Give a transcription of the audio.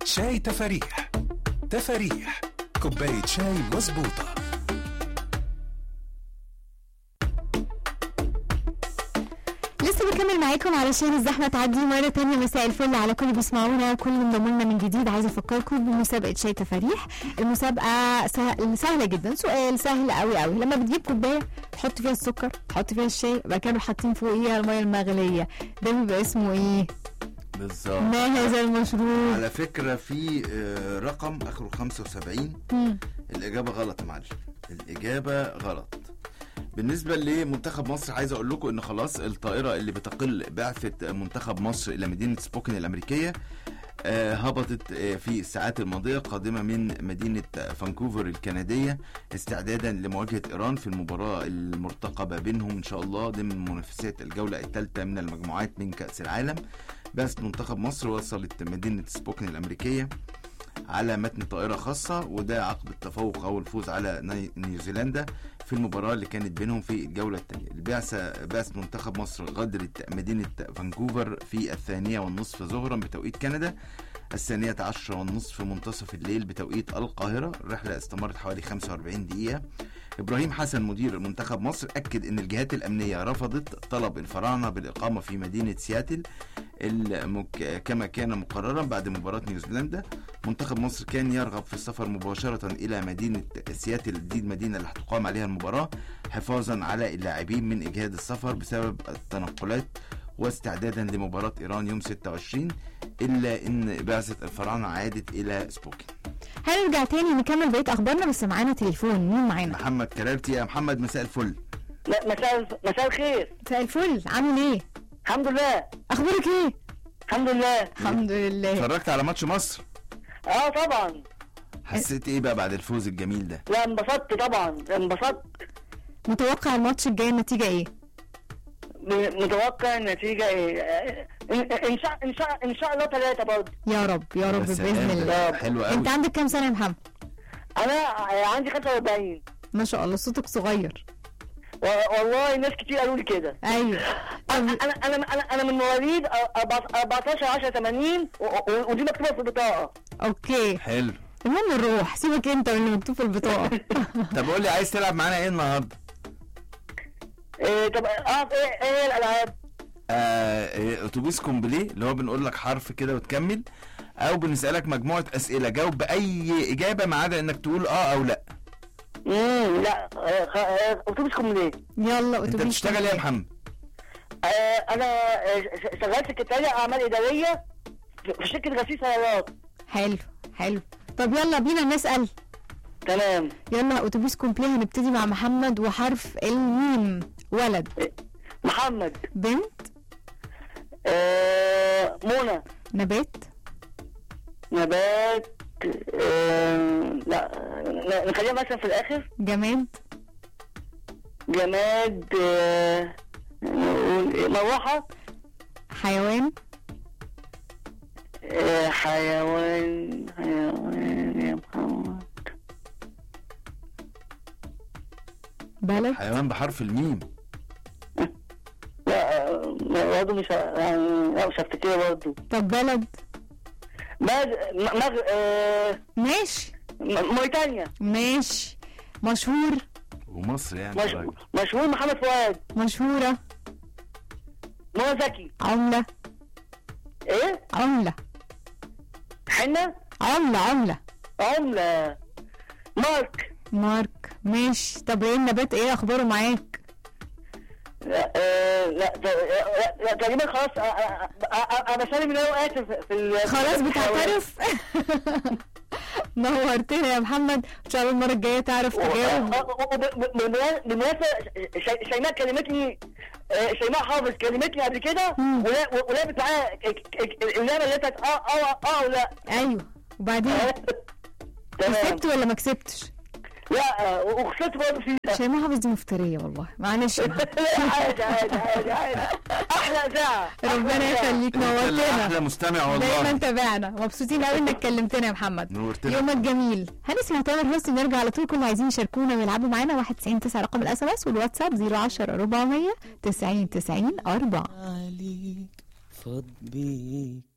شاي تفاريح تفاريح كوباية شاي مظبوطة لسه بكمل معاكم علشان الزحمه تعدي مره تانية مساء الفل على كل اللي بيسمعونا وكل اللي انضموا لنا من جديد عايزه افكركم بمسابقه شاي تفاريح المسابقه سهل سهله جدا سؤال سهل قوي قوي لما بتجيب كوبايه تحط فيها السكر تحط فيها الشاي بعد كده حاطين فوقيها الميه المغليه ده بيبقى اسمه ايه بالظبط ما هذا المشروب على فكرة في آه، رقم آخره 75 مم. الإجابة غلط يا معلم الإجابة غلط بالنسبة لمنتخب مصر عايز أقول لكم إن خلاص الطائرة اللي بتقل بعثة منتخب مصر إلى مدينة سبوكن الأمريكية آه، هبطت آه، في الساعات الماضية قادمة من مدينة فانكوفر الكندية استعدادا لمواجهة إيران في المباراة المرتقبة بينهم إن شاء الله ضمن منافسات الجولة الثالثة من المجموعات من كأس العالم بس منتخب مصر وصلت مدينة سبوكن الأمريكية على متن طائرة خاصة وده عقب التفوق أو الفوز على ني- نيوزيلندا في المباراة اللي كانت بينهم في الجولة الثانية البعثة بعثة منتخب مصر غادرت مدينة فانكوفر في الثانية والنصف ظهرا بتوقيت كندا الثانية عشرة والنصف منتصف الليل بتوقيت القاهرة الرحلة استمرت حوالي 45 دقيقة إبراهيم حسن مدير منتخب مصر أكد أن الجهات الأمنية رفضت طلب الفراعنة بالإقامة في مدينة سياتل المك... كما كان مقررا بعد مباراة نيوزيلندا منتخب مصر كان يرغب في السفر مباشرة إلى مدينة سياتل دي المدينة اللي هتقام عليها المباراة حفاظا على اللاعبين من إجهاد السفر بسبب التنقلات واستعدادا لمباراة إيران يوم 26 إلا إن بعثة الفراعنة عادت إلى سبوكن هنرجع تاني نكمل بقيه اخبارنا بس معانا تليفون مين معانا محمد كرارتي يا محمد مساء الفل لا مساء مساء الخير مساء الفل عامل ايه الحمد لله اخبارك ايه الحمد لله الحمد لله اتفرجت على ماتش مصر اه طبعا حسيت ايه بقى بعد الفوز الجميل ده لا انبسطت طبعا انبسطت متوقع الماتش الجاي النتيجه ايه م- متوقع النتيجة ايه آه، ان إن شاء ان شاء ان شاء الله ثلاثة برضه يا رب يا رب يا سلام، باذن ده الله حلو قوي انت عندك كام سنه يا محمد انا آه، عندي 45 ما شاء الله صوتك صغير و- والله ناس كتير قالوا لي كده ايوه انا طب انا انا انا انا من مواليد 14 10 80 و- و- ودي مكتوبة في البطاقة اوكي حلو المهم نروح سيبك انت من اللي مكتوب في البطاقه طب قول لي عايز تلعب معانا ايه النهارده إيه طب اه ايه ايه هي الالعاب آه إيه، اتوبيس كومبلي اللي هو بنقول لك حرف كده وتكمل او بنسالك مجموعه اسئله جاوب باي اجابه ما عدا انك تقول اه او لا امم لا آه، خ- آه، اتوبيسكم ليه يلا انت اتوبيس بتشتغل ايه يا محمد آه، انا آه، ش- شغال سكرتارية اعمال اداريه في في شركه غسيل سيارات حلو حلو طب يلا بينا نسال تمام يلا اتوبيس كومبلي هنبتدي مع محمد وحرف الميم ولد محمد بنت آه، منى نبات نبات آه، لا ن- نخليها مثلا في الاخر جماد جماد آه، نقول إيه؟ مروحه حيوان آه، حيوان حيوان يا محمد بلد حيوان بحرف الميم لا آه، برضه مش ه- يعني لا مش هفتكرها برضه طب بلد مغ مغ آه، ماشي م- موريتانيا ماشي مشهور ومصر يعني مش... راجل. مشهور محمد فؤاد مشهورة منى زكي عملة ايه عملة حنة عملة عملة عملة مارك مارك ماشي طب ايه النبات ايه اخباره معاك لا آه لا ت- لا- لا تقريبا خلاص آه، آه، آه، آه، انا سالم ان انا اسف في ال- خلاص في بتعترف نورتنا يا محمد ان شاء الله المرة الجاية تعرف تجاوب بالمناسبة شي- شيماء كلمتني آه، شيماء حافظ كلمتني قبل كده مم. ولا- ولعبت معايا اللعبة اللي بتاعت اه اه اه ولا ايوه وبعدين تمام كسبت ولا ما كسبتش لا آه، وخسرت برضه فيها شيماء حافظ دي مفترية والله معلش لا، عادي عادي عادي عادي احلى اذاعه ربنا يخليك انت اللي نورتنا احلى مستمع دايما والله تابعنا مبسوطين قوي انك كلمتنا يا محمد نورتنا يومك جميل هنسمع تامر حسني نرجع على طول كل اللي عايزين يشاركونا ويلعبوا معانا 199 9 رقم الاس ام اس والواتساب 010 400 90 90 4 عليك فاض بيك